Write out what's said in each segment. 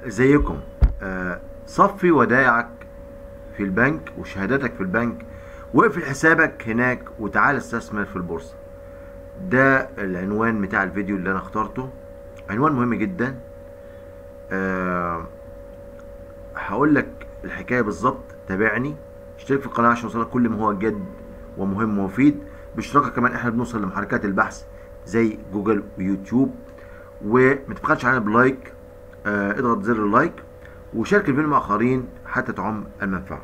ازيكم آه، صفي ودائعك في البنك وشهاداتك في البنك واقفل حسابك هناك وتعال استثمر في البورصة ده العنوان بتاع الفيديو اللي انا اخترته عنوان مهم جدا أه هقول لك الحكاية بالظبط تابعني اشترك في القناة عشان يوصلك كل ما هو جد ومهم ومفيد باشتراكك كمان احنا بنوصل لمحركات البحث زي جوجل ويوتيوب وما تبخلش علينا بلايك آه، اضغط زر اللايك وشارك الفيديو مع اخرين حتى تعم المنفعه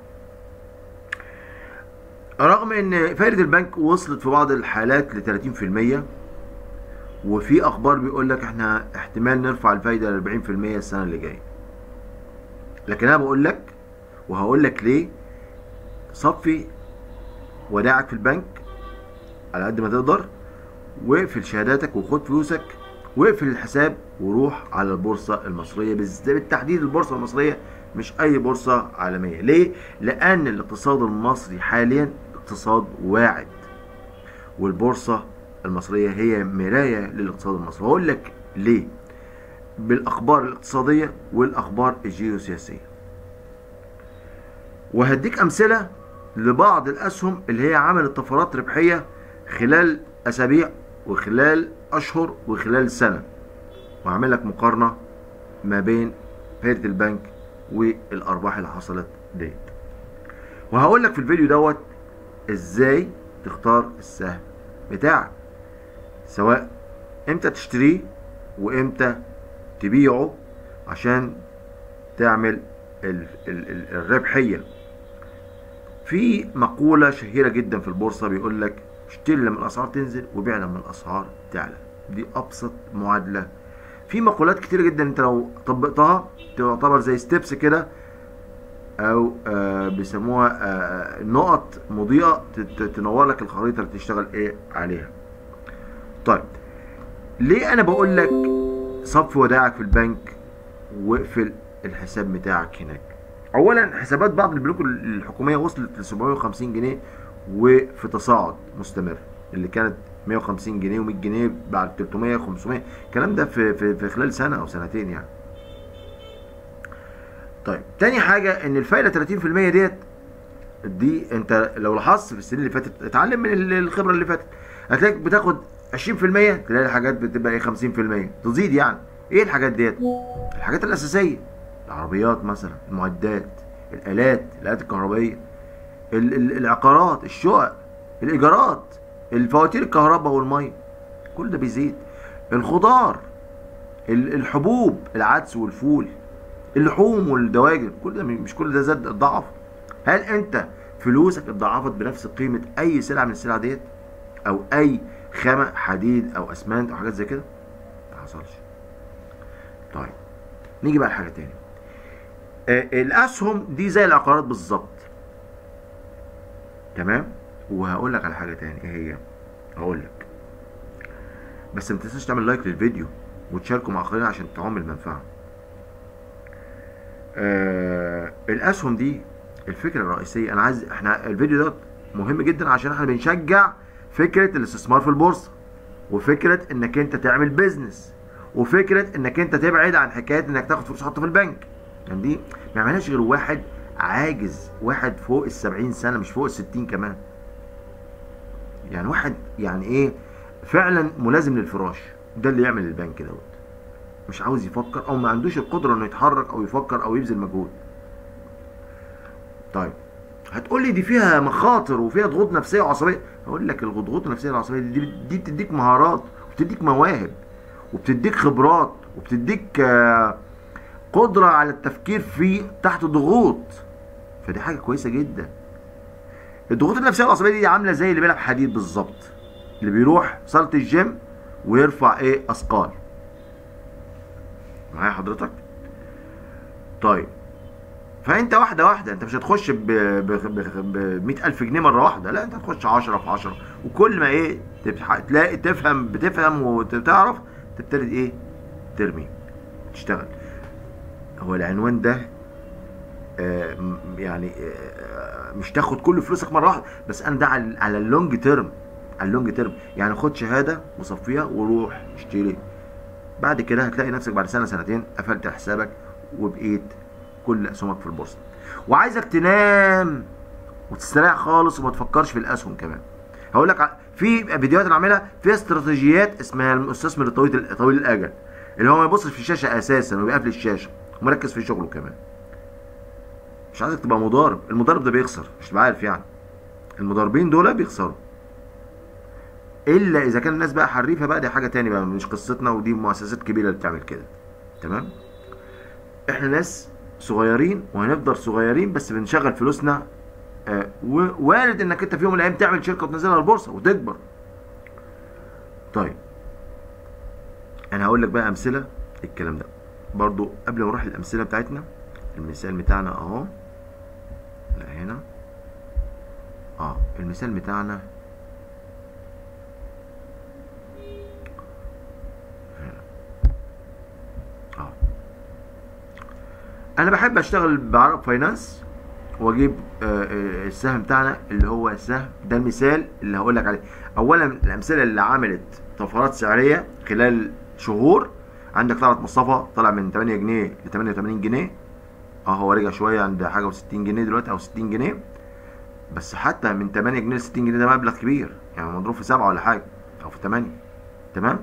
رغم ان فائده البنك وصلت في بعض الحالات ل 30% وفي اخبار بيقول لك احنا احتمال نرفع الفايده ل 40% السنه اللي جايه لكن انا بقول لك وهقول لك ليه صفي ودائعك في البنك على قد ما تقدر واقفل شهاداتك وخد فلوسك واقفل الحساب وروح على البورصة المصرية بالتحديد البورصة المصرية مش أي بورصة عالمية ليه؟ لأن الاقتصاد المصري حاليا اقتصاد واعد والبورصة المصرية هي مراية للاقتصاد المصري وأقول لك ليه؟ بالأخبار الاقتصادية والأخبار الجيوسياسية وهديك أمثلة لبعض الأسهم اللي هي عملت طفرات ربحية خلال أسابيع وخلال اشهر وخلال سنه واعمل لك مقارنه ما بين فائده البنك والارباح اللي حصلت ديت وهقول لك في الفيديو دوت ازاي تختار السهم بتاعك سواء امتى تشتريه وامتى تبيعه عشان تعمل ال ال ال الربحيه في مقوله شهيره جدا في البورصه بيقول لك اشتري لما الاسعار تنزل وبيع لما الاسعار تعلى دي ابسط معادله في مقولات كتيره جدا انت لو طبقتها تعتبر زي ستيبس كده او آه بيسموها آه نقط مضيئه تنور لك الخريطه اللي تشتغل ايه عليها طيب ليه انا بقول لك صف ودائعك في البنك واقفل الحساب بتاعك هناك اولا حسابات بعض البنوك الحكوميه وصلت ل 750 جنيه وفي تصاعد مستمر اللي كانت 150 جنيه و100 جنيه بعد 300 500 الكلام ده في, في في خلال سنه او سنتين يعني طيب تاني حاجه ان الفايده 30% ديت دي انت لو لاحظت في السنين اللي فاتت اتعلم من الخبره اللي فاتت هتلاقيك بتاخد 20% تلاقي الحاجات بتبقى ايه 50% تزيد يعني ايه الحاجات ديت الحاجات الاساسيه العربيات مثلا المعدات الالات الالات الكهربائيه العقارات الشقق الايجارات الفواتير الكهرباء والميه كل ده بيزيد الخضار الحبوب العدس والفول اللحوم والدواجن كل ده مش كل ده زاد ضعف هل انت فلوسك اتضاعفت بنفس قيمه اي سلعه من السلع ديت او اي خامه حديد او اسمنت او حاجات زي كده ما حصلش طيب نيجي بقى لحاجه تاني آه الاسهم دي زي العقارات بالظبط تمام وهقول لك على حاجه تاني ايه هي هقول لك بس ما تنساش تعمل لايك للفيديو وتشاركه مع اخرين عشان تعم المنفعه آه الاسهم دي الفكره الرئيسيه انا عايز احنا الفيديو ده مهم جدا عشان احنا بنشجع فكره الاستثمار في البورصه وفكره انك انت تعمل بيزنس وفكره انك انت تبعد عن حكايه انك تاخد فلوس تحطها في البنك يعني دي ما يعملهاش غير واحد عاجز واحد فوق ال 70 سنه مش فوق ال 60 كمان يعني واحد يعني ايه فعلا ملازم للفراش ده اللي يعمل البنك دوت مش عاوز يفكر او ما عندوش القدره انه يتحرك او يفكر او يبذل مجهود طيب هتقول لي دي فيها مخاطر وفيها ضغوط نفسيه وعصبيه هقول لك الضغوط النفسيه والعصبيه دي, دي دي بتديك مهارات وبتديك مواهب وبتديك خبرات وبتديك آه قدره على التفكير في تحت ضغوط فدي حاجه كويسه جدا الضغوط النفسيه والعصبيه دي عامله زي اللي بيلعب حديد بالظبط اللي بيروح صاله الجيم ويرفع ايه اثقال معايا حضرتك طيب فانت واحده واحده انت مش هتخش ب ب 100000 جنيه مره واحده لا انت هتخش 10 في 10 وكل ما ايه تلاقي تفهم بتفهم وتعرف تبتدي ايه ترمي تشتغل هو العنوان ده آه يعني آه مش تاخد كل فلوسك مره واحده بس انا ده على, على اللونج تيرم على اللونج تيرم يعني خد شهاده وصفيها وروح اشتري بعد كده هتلاقي نفسك بعد سنه سنتين قفلت حسابك وبقيه كل اسهمك في البورصه وعايزك تنام وتستريح خالص وما تفكرش في الاسهم كمان هقول لك في فيديوهات انا عاملها في استراتيجيات اسمها المستثمر الطويل طويل الاجل اللي هو ما يبصش في الشاشه اساسا وبيقفل الشاشه ومركز في شغله كمان مش عايزك تبقى مضارب المضارب ده بيخسر مش تبقى عارف يعني المضاربين دول بيخسروا الا اذا كان الناس بقى حريفه بقى دي حاجه تاني بقى مش قصتنا ودي مؤسسات كبيره اللي بتعمل كده تمام احنا ناس صغيرين وهنفضل صغيرين بس بنشغل فلوسنا آه ووارد انك انت في يوم من الايام تعمل شركه وتنزلها البورصه وتكبر طيب انا هقول لك بقى امثله الكلام ده برضو قبل ما نروح للامثله بتاعتنا المثال بتاعنا اهو لا هنا اه المثال بتاعنا اه انا بحب اشتغل بعرب فاينانس واجيب آه السهم بتاعنا اللي هو السهم ده المثال اللي هقول لك عليه اولا الامثله اللي عملت طفرات سعريه خلال شهور عندك طلعت مصطفى طلع من 8 جنيه ل 88 جنيه اه هو رجع شويه عند حاجه و60 جنيه دلوقتي او 60 جنيه بس حتى من 8 جنيه ل 60 جنيه ده مبلغ كبير يعني مضروب في 7 ولا حاجه او في 8 تمام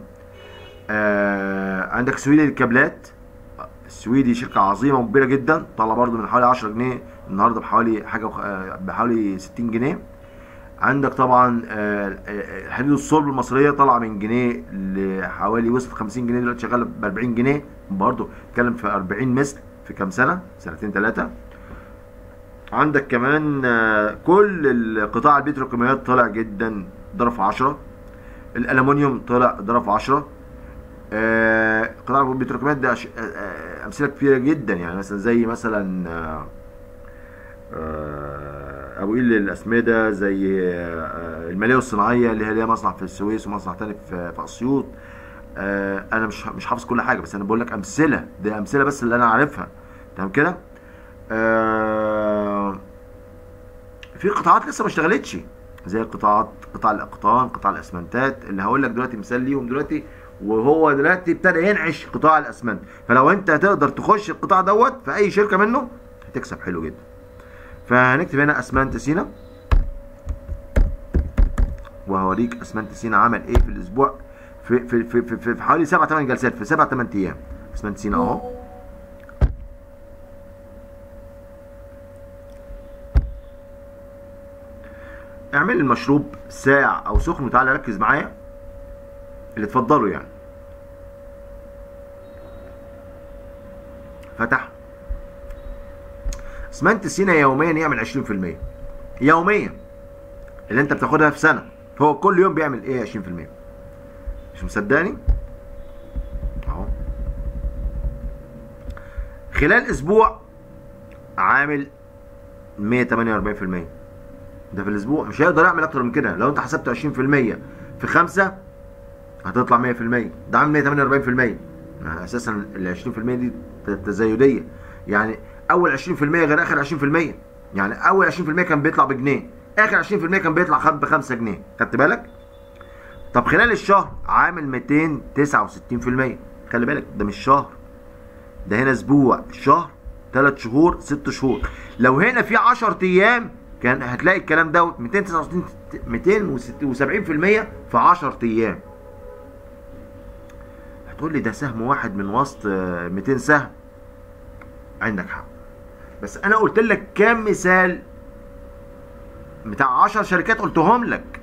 آه عندك سويدي الكابلات السويدي شركه عظيمه وكبيره جدا طالعه برده من حوالي 10 جنيه النهارده بحوالي حاجه بحوالي 60 جنيه عندك طبعا الحديد الصلب المصريه طالعه من جنيه لحوالي وصلت 50 جنيه دلوقتي شغاله ب 40 جنيه برضه بتتكلم في 40 مثل في كام سنه سنتين ثلاثه عندك كمان كل القطاع البتروكيماويات طلع جدا ضرب في 10 الالومنيوم طلع ضرب في 10 قطاع البتروكيماويات ده امثله كثيره جدا يعني مثلا زي مثلا ابو قيل الاسمده زي الماليه والصناعيه اللي هي ليها مصنع في السويس ومصنع تاني في في اسيوط انا مش مش حافظ كل حاجه بس انا بقول لك امثله دي امثله بس اللي انا عارفها تمام كده في قطاعات لسه ما اشتغلتش زي قطاعات قطاع الاقطان قطاع الاسمنتات اللي هقول لك دلوقتي مثال ليهم دلوقتي وهو دلوقتي ابتدى ينعش قطاع الاسمنت فلو انت هتقدر تخش القطاع دوت في اي شركه منه هتكسب حلو جدا فهنكتب هنا اسمنت سينا وهوريك اسمنت سينا عمل ايه في الاسبوع في في في في, في, في حوالي 7 8 جلسات في 7 8 ايام اسمنت سينا اهو اعمل المشروب ساقع او سخن وتعالى ركز معايا اللي تفضله يعني فتح اسمنت سينا يوميا يعمل 20% يوميا اللي انت بتاخدها في سنه هو كل يوم بيعمل ايه 20% مش مصدقني اهو خلال اسبوع عامل 148% ده في الاسبوع مش هيقدر يعمل اكتر من كده لو انت حسبت 20% في خمسة هتطلع 100% ده عامل 148% اساسا ال 20% دي تزايديه يعني اول 20% غير اخر 20% يعني اول 20% كان بيطلع بجنيه اخر 20% كان بيطلع ب 5 جنيه خدت بالك طب خلال الشهر عامل 269% خلي بالك ده مش شهر ده هنا اسبوع شهر 3 شهور 6 شهور لو هنا في 10 ايام كان هتلاقي الكلام دوت 269 270% في 10 ايام هتقول لي ده سهم واحد من وسط 200 سهم عندك حق بس انا قلت لك كام مثال بتاع 10 شركات قلتهم لك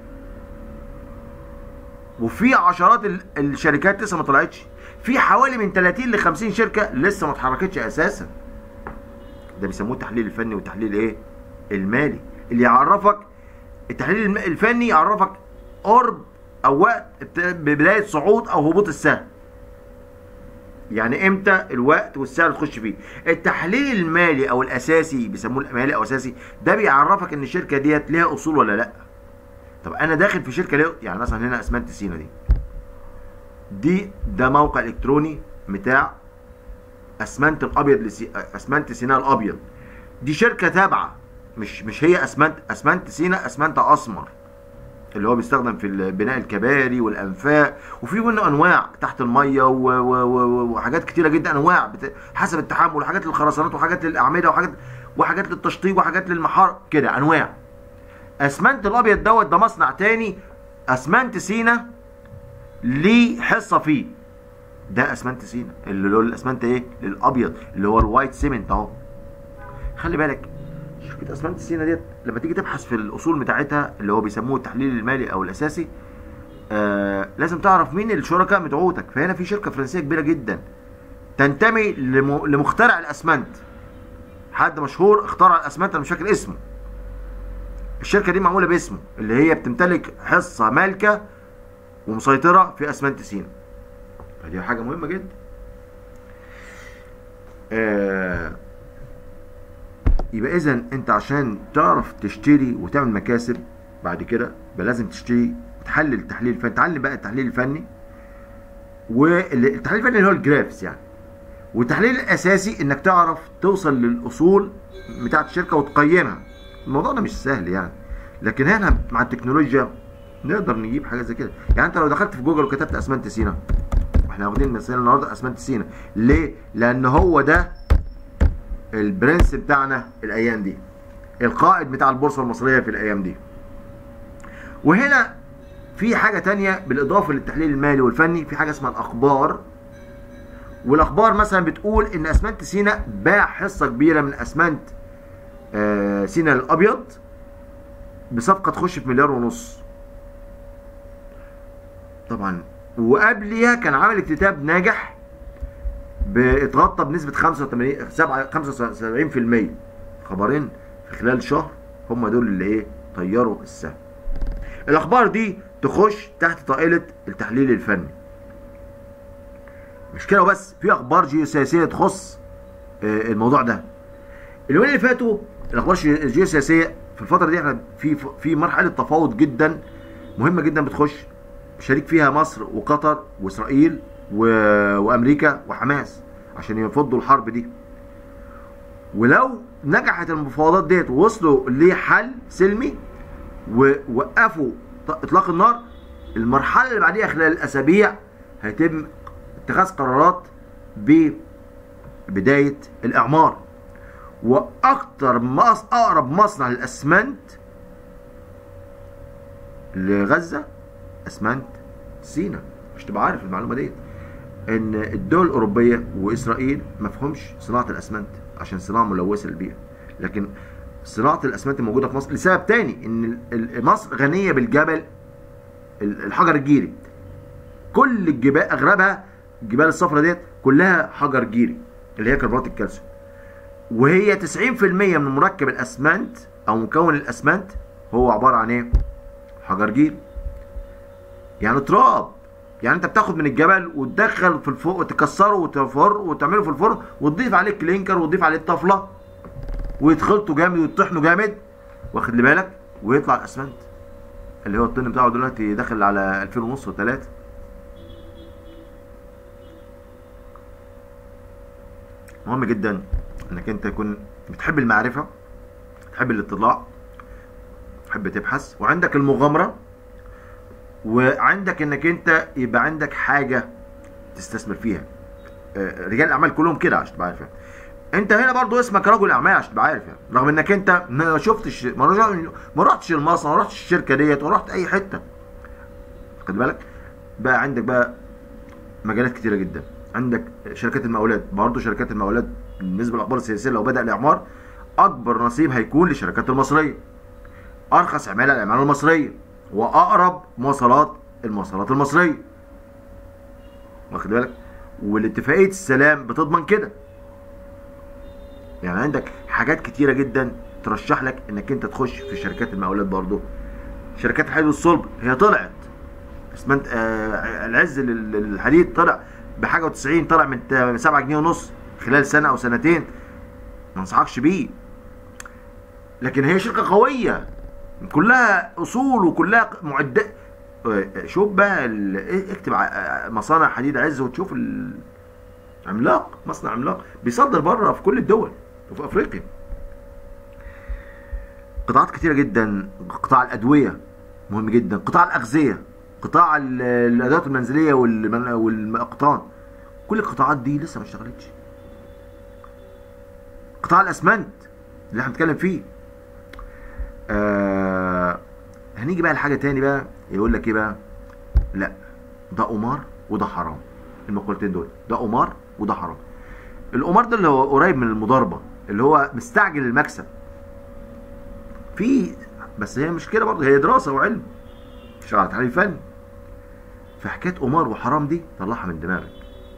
وفي عشرات الشركات لسه ما طلعتش في حوالي من 30 ل 50 شركه لسه ما اتحركتش اساسا ده بيسموه التحليل الفني والتحليل ايه المالي اللي يعرفك التحليل الفني يعرفك قرب او وقت ببدايه صعود او هبوط السهم يعني امتى الوقت والسعر تخش فيه التحليل المالي او الاساسي بيسموه المالي او اساسي ده بيعرفك ان الشركه ديت ليها اصول ولا لا طب انا داخل في شركه ليه يعني مثلا هنا اسمنت سينا دي دي ده موقع الكتروني بتاع اسمنت الابيض لسي... اسمنت سيناء الابيض دي شركه تابعه مش مش هي اسمنت اسمنت سينا اسمنت اسمر اللي هو بيستخدم في بناء الكباري والانفاق وفي منه انواع تحت الميه و- و- و- وحاجات كتيره جدا انواع بت- حسب التحمل وحاجات للخرسانات وحاجات للاعمده وحاجات وحاجات للتشطيب وحاجات للمحار كده انواع اسمنت الابيض دوت ده مصنع تاني اسمنت سينا ليه حصه فيه ده اسمنت سينا اللي هو الاسمنت ايه الابيض اللي هو الوايت سيمنت اهو خلي بالك شركه اسمنت سينا ديت لما تيجي تبحث في الاصول بتاعتها اللي هو بيسموه التحليل المالي او الاساسي آه لازم تعرف مين الشركاء بتوعتك فهنا في شركه فرنسيه كبيره جدا تنتمي لم- لمخترع الاسمنت حد مشهور اخترع الاسمنت انا مش فاكر اسمه الشركه دي معموله باسمه اللي هي بتمتلك حصه مالكه ومسيطره في اسمنت سينا فدي حاجه مهمه جدا آه يبقى اذا انت عشان تعرف تشتري وتعمل مكاسب بعد كده يبقى لازم تشتري تحلل التحليل الفني تعلم بقى التحليل الفني والتحليل الفني اللي هو الجرافس يعني والتحليل الاساسي انك تعرف توصل للاصول بتاعت الشركه وتقيمها الموضوع ده مش سهل يعني لكن هنا مع التكنولوجيا نقدر نجيب حاجه زي كده يعني انت لو دخلت في جوجل وكتبت اسمنت سينا احنا واخدين مثال النهارده اسمنت سينا ليه لان هو ده البرنس بتاعنا الايام دي القائد بتاع البورصه المصريه في الايام دي وهنا في حاجه تانية بالاضافه للتحليل المالي والفني في حاجه اسمها الاخبار والاخبار مثلا بتقول ان اسمنت سينا باع حصه كبيره من اسمنت آه، سينا الابيض بصفقه تخش في مليار ونص طبعا وقبليها كان عامل اكتتاب ناجح اتغطى بنسبه 85 سبعة- 75% خبرين في خلال شهر هم دول اللي ايه طيروا السهم الاخبار دي تخش تحت طائله التحليل الفني مش كده وبس في اخبار جيوسياسيه تخص آه، الموضوع ده اليومين اللي فاتوا الاخبار الجي- الجيوسياسيه في الفتره دي احنا في في مرحله تفاوض جدا مهمه جدا بتخش شريك فيها مصر وقطر واسرائيل و... وامريكا وحماس عشان يفضوا الحرب دي ولو نجحت المفاوضات ديت ووصلوا لحل سلمي ووقفوا ط- اطلاق النار المرحله اللي بعديها خلال الاسابيع هيتم اتخاذ قرارات ببدايه الاعمار واكتر مص... اقرب مصنع للاسمنت لغزه اسمنت سينا مش تبقى عارف المعلومه ديت ان الدول الاوروبيه واسرائيل ما فهمش صناعه الاسمنت عشان صناعه ملوثه للبيئه لكن صناعه الاسمنت موجوده في مصر لسبب تاني ان ال- ال- مصر غنيه بالجبل ال- الحجر الجيري كل الجبال اغلبها الجبال الصفراء ديت كلها حجر جيري اللي هي كربونات الكالسيوم وهي 90% من مركب الاسمنت او مكون الاسمنت هو عباره عن ايه حجر جيري يعني تراب يعني انت بتاخد من الجبل وتدخل في الفوق وتكسره وتفر وتعمله في الفرن وتضيف عليه كلينكر وتضيف عليه الطفله ويتخلطوا جامد ويطحنوا جامد واخد لي بالك ويطلع الاسمنت اللي هو الطن بتاعه دلوقتي داخل على 2000 ونص و3 مهم جدا انك انت تكون بتحب المعرفه تحب الاطلاع تحب تبحث وعندك المغامره وعندك انك انت يبقى عندك حاجه تستثمر فيها آه، رجال الاعمال كلهم كده عشان تبقى عارف يعني. انت هنا برضو اسمك رجل اعمال عشان تبقى عارف يعني رغم انك انت ما شفتش ما رجع- ما رحتش المصنع ما رحتش الشركه ديت ولا رحت اي حته خد بالك بقى عندك بقى مجالات كتيره جدا عندك شركات المقاولات برضه شركات المقاولات بالنسبه للاخبار السياسيه لو بدا الاعمار اكبر نصيب هيكون للشركات المصريه ارخص عماله العماله المصريه واقرب مواصلات المواصلات المصريه واخد بالك والاتفاقيه السلام بتضمن كده يعني عندك حاجات كتيره جدا ترشح لك انك انت تخش في شركات المقاولات برضه شركات الحديد والصلب هي طلعت اسمنت آه العز لل- للحديد طلع بحاجه و90 طلع من تا- من 7 جنيه ونص خلال سنه او سنتين ما انصحكش بيه لكن هي شركه قويه كلها اصول وكلها معدات آه، شوف بقى ال- إيه- اكتب ع- آه، مصانع حديد عز وتشوف ال- عملاق مصنع عملاق بيصدر بره في كل الدول وفي افريقيا قطاعات كتيره جدا قطاع الادويه مهم جدا قطاع الاغذيه قطاع ال- الادوات المنزليه والمن- والاقطان كل القطاعات دي لسه ما اشتغلتش قطاع الاسمنت اللي احنا بنتكلم فيه آه هنيجي بقى لحاجه تاني بقى يقول لك ايه بقى لا ده قمار وده حرام المقولتين دول ده قمار وده حرام القمار ده اللي هو قريب من المضاربه اللي هو مستعجل المكسب في بس هي مش كده برضه هي دراسه وعلم شرع تحليل فني فحكايه قمار وحرام دي طلعها من دماغك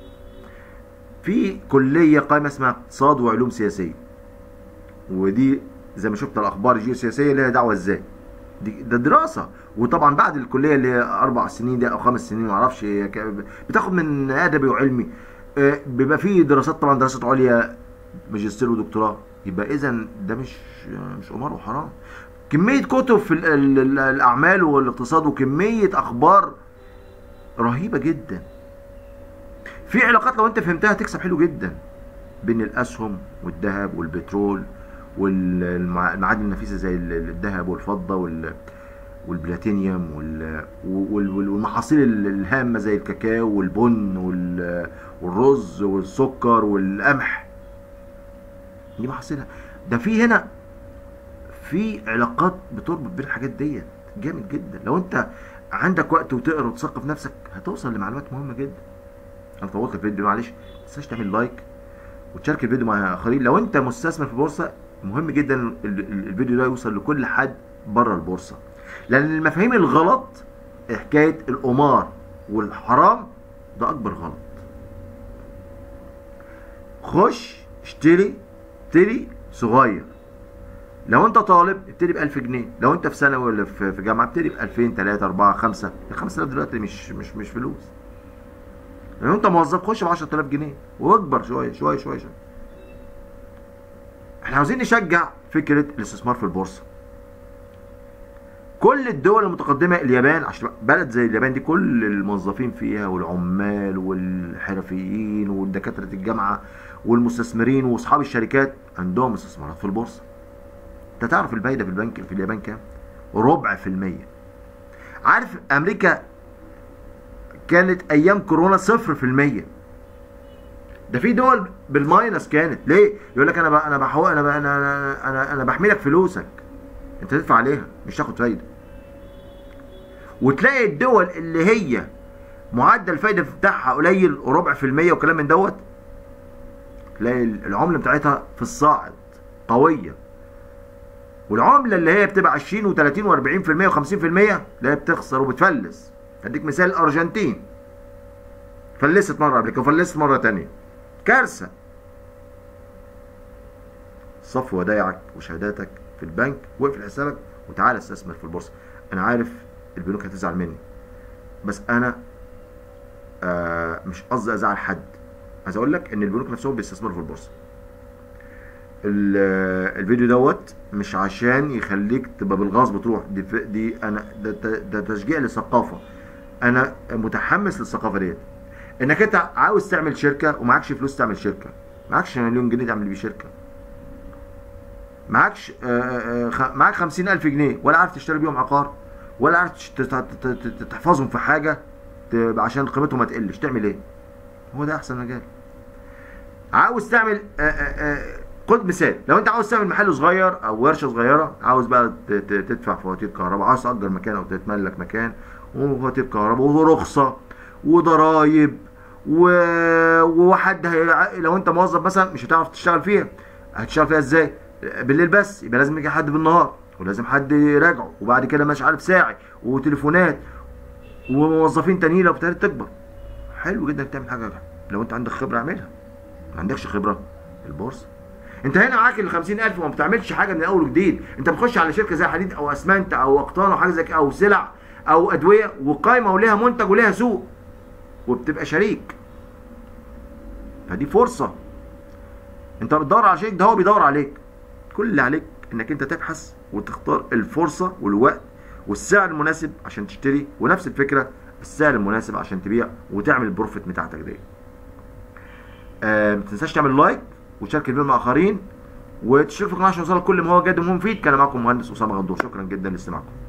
في كليه قائمه اسمها اقتصاد وعلوم سياسيه ودي زي ما شفت الاخبار الجيوسياسيه ليها دعوه ازاي دي ده دراسه وطبعا بعد الكليه اللي هي اربع سنين دي او خمس سنين ما اعرفش هي ك- بتاخد من ادبي وعلمي آه، بيبقى في دراسات طبعا دراسات عليا ماجستير ودكتوراه يبقى اذا ده مش مش قمار وحرام كميه كتب في ال- ال- ال- الاعمال والاقتصاد وكميه اخبار رهيبه جدا في علاقات لو انت فهمتها تكسب حلو جدا بين الاسهم والذهب والبترول والمعادن النفيسه زي ال- ال- الذهب والفضه وال والبلاتينيوم وال- وال- وال- والمحاصيل ال- الهامه زي الكاكاو والبن وال- والرز والسكر والقمح دي محاصيلها ده في هنا في علاقات بتربط بين الحاجات ديت جامد جدا لو انت عندك وقت وتقرا وتثقف نفسك هتوصل لمعلومات مهمه جدا انا طولت الفيديو معلش ما تنساش تعمل لايك وتشارك الفيديو مع اخرين لو انت مستثمر في البورصه مهم جدا ال- ال- الفيديو ده يوصل لكل حد بره البورصه لان المفاهيم الغلط حكايه القمار والحرام ده اكبر غلط خش اشتري اشتري صغير لو انت طالب ابتدي ب 1000 جنيه لو انت في ثانوي ولا في في جامعه ابتدي ب 2000 3 4 5 ال 5000 دلوقتي مش مش مش فلوس لو انت موظف خش ب 10000 جنيه واكبر شويه شويه شويه شويه احنا عاوزين نشجع فكره الاستثمار في البورصه كل الدول المتقدمه اليابان عشان بلد زي اليابان دي كل الموظفين فيها والعمال والحرفيين والدكاتره الجامعه والمستثمرين واصحاب الشركات عندهم استثمارات في البورصه انت تعرف الفايده في البنك في اليابان كام ربع في المية عارف امريكا كانت ايام كورونا صفر في المية ده في دول بالماينس كانت ليه يقول لك انا ب... انا بحو... انا ب... انا انا انا, أنا بحمي لك فلوسك انت تدفع عليها مش تاخد فايده وتلاقي الدول اللي هي معدل الفايده بتاعها قليل وربع في المية وكلام من دوت تلاقي العمله بتاعتها في الصاعد قويه والعمله اللي هي بتبقى 20 و30 و40% و50% لا هي بتخسر وبتفلس اديك مثال الارجنتين فلست مره قبل كده وفلست مره تانية كارثه صف ودايعك وشهاداتك في البنك واقفل حسابك وتعالى استثمر في البورصه انا عارف البنوك هتزعل مني بس انا آه مش قصدي ازعل حد عايز اقول لك ان البنوك نفسهم بيستثمروا في البورصه ال- الفيديو دوت مش عشان يخليك تبقى بالغصب تروح دي, ف- دي انا ده, ده, ده تشجيع للثقافه انا متحمس للثقافه ديت انك انت عاوز تعمل شركه ومعكش فلوس تعمل شركه معكش مليون جنيه تعمل بيه شركه معكش آه، آه، خ- معاك خمسين ألف جنيه ولا عارف تشتري بيهم عقار ولا عارف تش- ت- ت- ت- ت- تحفظهم في حاجة ت- عشان قيمتهم ما تقلش تعمل ايه هو ده أحسن مجال عاوز تعمل آه، آه، آه، خد مثال لو انت عاوز تعمل محل صغير او ورشه صغيره عاوز بقى ت- ت- تدفع فواتير كهرباء عاوز تأجر مكان او تتملك مكان وفواتير كهرباء ورخصه وضرايب و... وحد هي... لو انت موظف مثلا مش هتعرف تشتغل فيها هتشتغل فيها ازاي بالليل بس يبقى لازم يجي حد بالنهار ولازم حد يراجعه وبعد كده مش عارف ساعي وتليفونات وموظفين تانيين لو ابتدت تكبر حلو جدا انك تعمل حاجه لو انت عندك خبره اعملها ما عندكش خبره البورصه انت هنا معاك ال 50000 وما بتعملش حاجه من اول وجديد انت بتخش على شركه زي حديد او اسمنت او اقطان او حاجه زي كده او سلع او ادويه وقايمه وليها منتج وليها سوق وبتبقى شريك فدي فرصه انت بتدور على شريك ده هو بيدور عليك كل اللي عليك انك انت تبحث وتختار الفرصه والوقت والسعر المناسب عشان تشتري ونفس الفكره السعر المناسب عشان تبيع وتعمل البروفيت بتاعتك دي آه ما تنساش تعمل لايك وتشارك الفيديو مع اخرين وتشترك في القناه عشان يوصلك كل ما هو جاد ومفيد كان معكم مهندس اسامه غندور شكرا جدا لاستماعكم